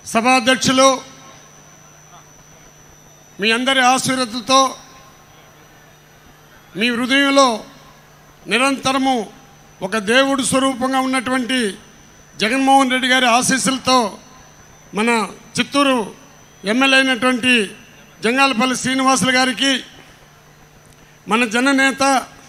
సభాధ్యక్షులు మీ అందరి ఆశీర్వతతో మీ హృదయంలో నిరంతరము ఒక దేవుడు స్వరూపంగా ఉన్నటువంటి జగన్మోహన్ రెడ్డి గారి ఆశీస్సులతో మన చిత్తూరు ఎమ్మెల్యే అయినటువంటి జంగాలపల్లి శ్రీనివాసులు గారికి మన జననేత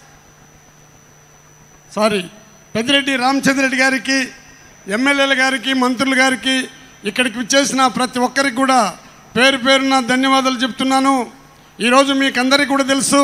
సారీ పెద్దిరెడ్డి రామచంద్రెడ్డి గారికి ఎమ్మెల్యేల గారికి మంత్రుల గారికి ఇక్కడికి విచ్చేసిన ప్రతి ఒక్కరికి కూడా పేరు పేరున ధన్యవాదాలు చెప్తున్నాను ఈరోజు మీకు అందరికీ కూడా తెలుసు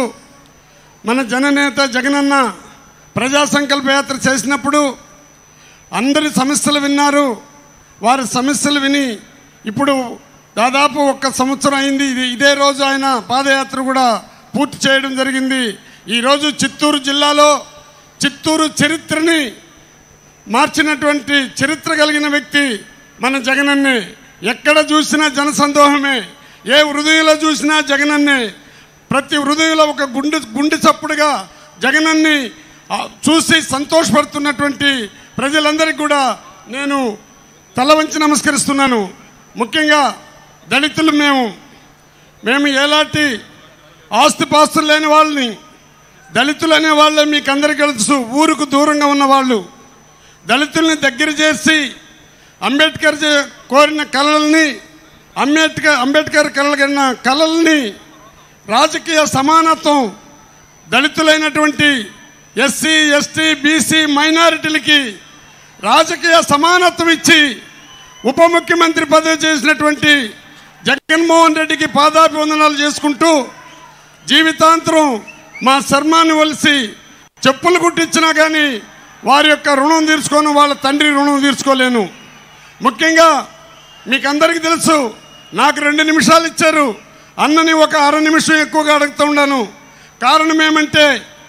మన జననేత జగనన్న ప్రజా సంకల్ప యాత్ర చేసినప్పుడు అందరి సమస్యలు విన్నారు వారి సమస్యలు విని ఇప్పుడు దాదాపు ఒక్క సంవత్సరం అయింది ఇది ఇదే రోజు ఆయన పాదయాత్ర కూడా పూర్తి చేయడం జరిగింది ఈరోజు చిత్తూరు జిల్లాలో చిత్తూరు చరిత్రని మార్చినటువంటి చరిత్ర కలిగిన వ్యక్తి మన జగనన్నే ఎక్కడ చూసినా జనసందోహమే ఏ హృదయంలో చూసినా జగనన్నే ప్రతి హృదయంలో ఒక గుండె గుండె చప్పుడుగా జగనన్ని ఆ, చూసి సంతోషపడుతున్నటువంటి ప్రజలందరికీ కూడా నేను తల వంచి నమస్కరిస్తున్నాను ముఖ్యంగా దళితులు మేము మేము ఎలాంటి ఆస్తిపాస్తులు లేని వాళ్ళని దళితులు అనే వాళ్ళే మీకు అందరికీ తెలుసు ఊరుకు దూరంగా ఉన్న వాళ్ళు దళితుల్ని దగ్గర చేసి అంబేద్కర్ చే- కోరిన కళల్ని అంబేద్కర్ అంబేద్కర్ కలగన్న కళల్ని రాజకీయ సమానత్వం దళితులైనటువంటి ఎస్సీ ఎస్టీ బీసీ మైనారిటీలకి రాజకీయ సమానత్వం ఇచ్చి ఉప ముఖ్యమంత్రి పదవి చేసినటువంటి జగన్మోహన్ రెడ్డికి పాదాభివందనాలు చేసుకుంటూ జీవితాంతరం మా శర్మాన్ని వలిసి చెప్పులు కుట్టించినా కానీ వారి యొక్క రుణం తీర్చుకోను వాళ్ళ తండ్రి రుణం తీర్చుకోలేను ముఖ్యంగా మీకు అందరికీ తెలుసు నాకు రెండు నిమిషాలు ఇచ్చారు అన్నని ఒక అర నిమిషం ఎక్కువగా అడుగుతూ ఉన్నాను కారణం ఏమంటే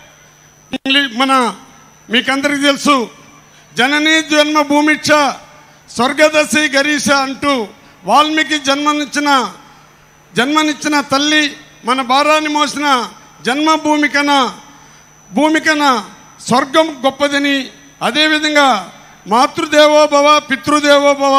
ఇంగ్లీ- మన మీకందరికీ తెలుసు జననీ జన్మభూమిచ్చ స్వర్గదశి గరీష అంటూ వాల్మీకి జన్మనిచ్చిన జన్మనిచ్చిన తల్లి మన భారాన్ని మోసిన జన్మభూమి కన్నా భూమి కన్నా స్వర్గం గొప్పదని అదేవిధంగా మాతృదేవోభవ పితృదేవోభవ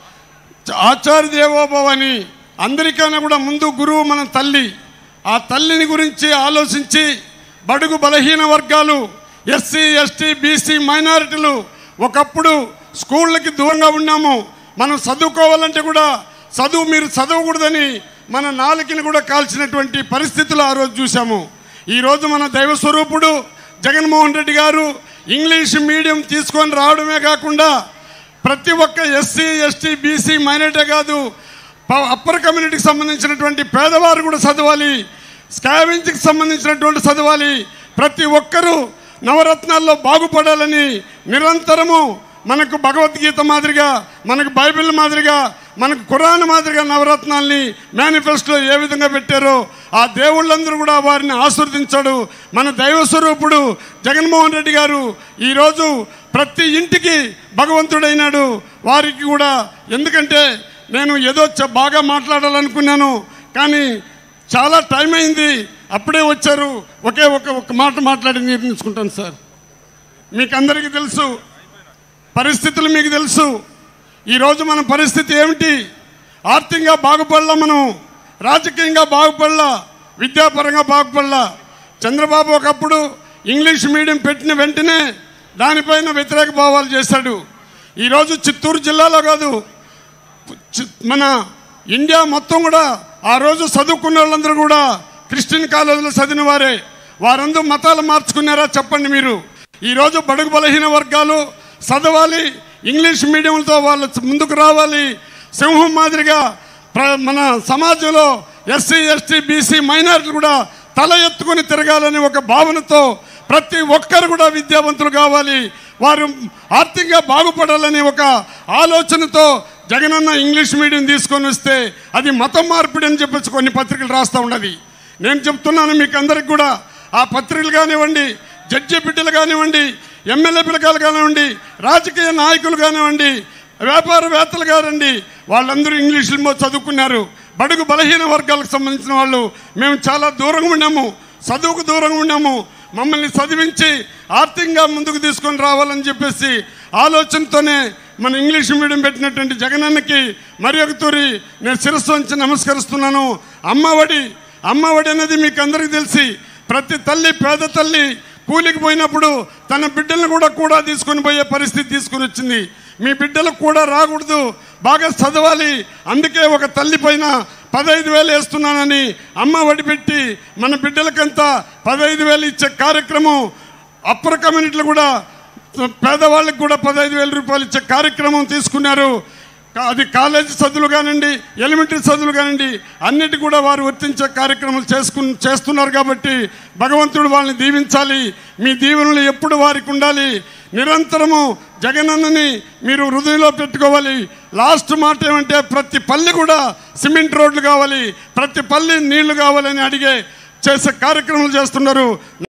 ఆచార్య దేవోభవ అని అందరికన్నా కూడా ముందు గురువు మన తల్లి ఆ తల్లిని గురించి ఆలోచించి బడుగు బలహీన వర్గాలు ఎస్సీ ఎస్టీ బీసీ మైనారిటీలు ఒకప్పుడు స్కూళ్ళకి దూరంగా ఉన్నాము మనం చదువుకోవాలంటే కూడా చదువు మీరు చదవకూడదని మన నాలుకని కూడా కాల్చినటువంటి పరిస్థితులు ఆ రోజు చూసాము ఈరోజు మన దైవ స్వరూపుడు జగన్మోహన్ రెడ్డి గారు ఇంగ్లీష్ మీడియం తీసుకొని రావడమే కాకుండా ప్రతి ఒక్క ఎస్సీ ఎస్టీ బీసీ మైనార్టీ కాదు ప- అప్పర్ కమ్యూనిటీకి సంబంధించినటువంటి పేదవారు కూడా చదవాలి స్కావెంజ్కి సంబంధించినటువంటి చదవాలి ప్రతి ఒక్కరూ నవరత్నాల్లో బాగుపడాలని నిరంతరము మనకు భగవద్గీత మాదిరిగా మనకు బైబిల్ మాదిరిగా మనకు ఖురాన్ మాదిరిగా నవరత్నాల్ని మేనిఫెస్టో ఏ విధంగా పెట్టారో ఆ దేవుళ్ళందరూ కూడా వారిని ఆశీర్వదించాడు మన దైవ స్వరూపుడు జగన్మోహన్ రెడ్డి గారు ఈరోజు ప్రతి ఇంటికి భగవంతుడైనాడు వారికి కూడా ఎందుకంటే నేను ఏదో చ- బాగా మాట్లాడాలనుకున్నాను కానీ చాలా టైం అయింది అప్పుడే వచ్చారు ఒకే ఒక ఒక మాట మాట్లాడి నిర్ణయించుకుంటాను సార్ మీకు అందరికీ తెలుసు పరిస్థితులు మీకు తెలుసు ఈరోజు మన పరిస్థితి ఏమిటి ఆర్థికంగా బాగుపడలా మనం రాజకీయంగా బాగుపడలా విద్యాపరంగా బాగుపడలా చంద్రబాబు ఒకప్పుడు ఇంగ్లీష్ మీడియం పెట్టిన వెంటనే దానిపైన వ్యతిరేక భావాలు చేశాడు ఈరోజు చిత్తూరు జిల్లాలో కాదు చి- మన ఇండియా మొత్తం కూడా ఆ రోజు చదువుకున్న వాళ్ళందరూ కూడా క్రిస్టియన్ కాలేజీలో చదివిన వారే వారందరూ మతాలు మార్చుకున్నారా చెప్పండి మీరు ఈరోజు బడుగు బలహీన వర్గాలు చదవాలి ఇంగ్లీష్ మీడియంతో వాళ్ళు ముందుకు రావాలి సింహం మాదిరిగా ప్ర- మన సమాజంలో ఎస్సీ ఎస్టీ బీసీ మైనారిటీలు కూడా తల ఎత్తుకొని తిరగాలని ఒక భావనతో ప్రతి ఒక్కరు కూడా విద్యావంతులు కావాలి వారు ఆర్థికంగా బాగుపడాలని ఒక ఆలోచనతో జగనన్న ఇంగ్లీష్ మీడియం తీసుకొని వస్తే అది మతం మార్పిడి అని చెప్పేసి కొన్ని పత్రికలు రాస్తూ ఉన్నది నేను చెప్తున్నాను మీకు అందరికి కూడా ఆ పత్రికలు కానివ్వండి జడ్జి బిడ్డలు కానివ్వండి ఎమ్మెల్యే పిల్లకాయలు కానివ్వండి రాజకీయ నాయకులు కానివ్వండి వ్యాపారవేత్తలు కానివ్వండి వాళ్ళందరూ ఇంగ్లీష్లో చదువుకున్నారు బడుగు బలహీన వర్గాలకు సంబంధించిన వాళ్ళు మేము చాలా దూరంగా ఉన్నాము చదువుకు దూరంగా ఉన్నాము మమ్మల్ని చదివించి ఆర్థికంగా ముందుకు తీసుకొని రావాలని చెప్పేసి ఆలోచనతోనే మన ఇంగ్లీష్ మీడియం పెట్టినటువంటి జగనన్నకి మరి ఒక తూరి నేను శిరస్సు వంచి నమస్కరిస్తున్నాను అమ్మఒడి అమ్మఒడి అనేది మీకు అందరికీ తెలిసి ప్రతి తల్లి పేద తల్లి కూలికి పోయినప్పుడు తన బిడ్డలను కూడా కూడా తీసుకొని పోయే పరిస్థితి తీసుకొని వచ్చింది మీ బిడ్డలకు కూడా రాకూడదు బాగా చదవాలి అందుకే ఒక తల్లి పైన పదహైదు వేలు వేస్తున్నానని అమ్మ వడి పెట్టి మన బిడ్డలకంతా పదహైదు వేలు ఇచ్చే కార్యక్రమం అప్పర్ కమ్యూనిటీలు కూడా పేదవాళ్ళకి కూడా పదహైదు వేల రూపాయలు ఇచ్చే కార్యక్రమం తీసుకున్నారు కా- అది కాలేజీ చదువులు కానివ్వండి ఎలిమెంటరీ చదువులు కానివ్వండి అన్నిటి కూడా వారు వర్తించే కార్యక్రమాలు చేసుకు చేస్తున్నారు కాబట్టి భగవంతుడు వాళ్ళని దీవించాలి మీ దీవెనలు ఎప్పుడు వారికి ఉండాలి నిరంతరము జగనన్నని మీరు హృదయంలో పెట్టుకోవాలి లాస్ట్ మాట ఏమంటే ప్రతి పల్లె కూడా సిమెంట్ రోడ్లు కావాలి ప్రతి పల్లె నీళ్లు కావాలని అడిగే చేసే కార్యక్రమాలు చేస్తున్నారు